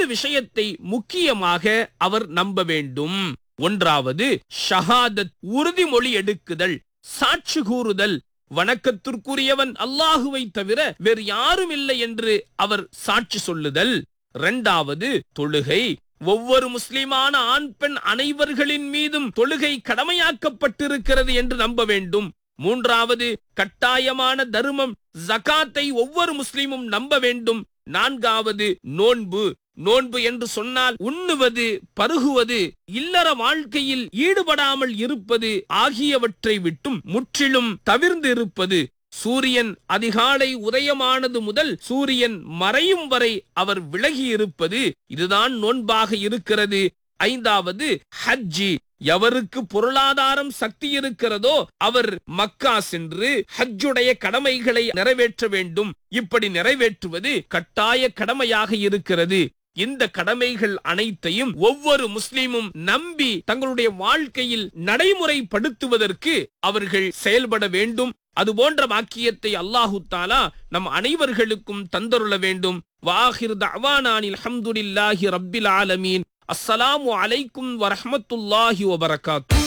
விஷயத்தை முக்கியமாக அவர் நம்ப வேண்டும் ஒன்றாவது ஷஹாதத் உறுதிமொழி எடுக்குதல் சாட்சி கூறுதல் வணக்கத்திற்குரியவன் அல்லாஹுவை தவிர வேறு யாரும் இல்லை என்று அவர் சாட்சி சொல்லுதல் இரண்டாவது தொழுகை ஒவ்வொரு முஸ்லிமான ஆண் பெண் அனைவர்களின் மீதும் தொழுகை கடமையாக்கப்பட்டிருக்கிறது என்று நம்ப வேண்டும் மூன்றாவது கட்டாயமான தர்மம் ஜகாத்தை ஒவ்வொரு முஸ்லிமும் நம்ப வேண்டும் நான்காவது நோன்பு நோன்பு என்று சொன்னால் உண்ணுவது பருகுவது இல்லற வாழ்க்கையில் ஈடுபடாமல் இருப்பது ஆகியவற்றை விட்டும் முற்றிலும் தவிர்ந்து இருப்பது சூரியன் அதிகாலை உதயமானது முதல் சூரியன் மறையும் வரை அவர் விலகி இருப்பது இதுதான் நோன்பாக இருக்கிறது ஐந்தாவது ஹஜ்ஜி எவருக்கு பொருளாதாரம் சக்தி இருக்கிறதோ அவர் மக்கா சென்று ஹஜ்ஜுடைய கடமைகளை நிறைவேற்ற வேண்டும் இப்படி நிறைவேற்றுவது கட்டாய கடமையாக இருக்கிறது இந்த கடமைகள் அனைத்தையும் ஒவ்வொரு முஸ்லிமும் நம்பி தங்களுடைய வாழ்க்கையில் நடைமுறைப்படுத்துவதற்கு அவர்கள் செயல்பட வேண்டும் அது போன்ற வாக்கியத்தை அல்லாஹு தாலா நம் அனைவர்களுக்கும் தந்தருள வேண்டும் வாஹிர் தவானானில் அல்ஹம்துலில்லாஹி ரப்பில் ஆலமீன் அஸ்ஸலாமு அலைக்கும் வரஹ்மத்துல்லாஹி வபரகாத்து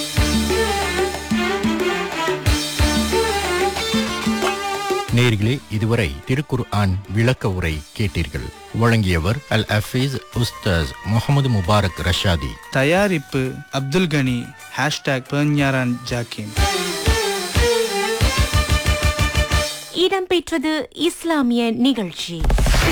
நேர்களே இதுவரை திருக்குர் ஆன் விளக்க உரை கேட்டீர்கள் வழங்கியவர் அல் அஃபீஸ் உஸ்தாஸ் முகமது முபாரக் ரஷாதி தயாரிப்பு அப்துல் கனி ஹேஷ்டாக் பெர்ஞாரான் ஜாக்கிம் இடம்பெற்றது இஸ்லாமிய நிகழ்ச்சி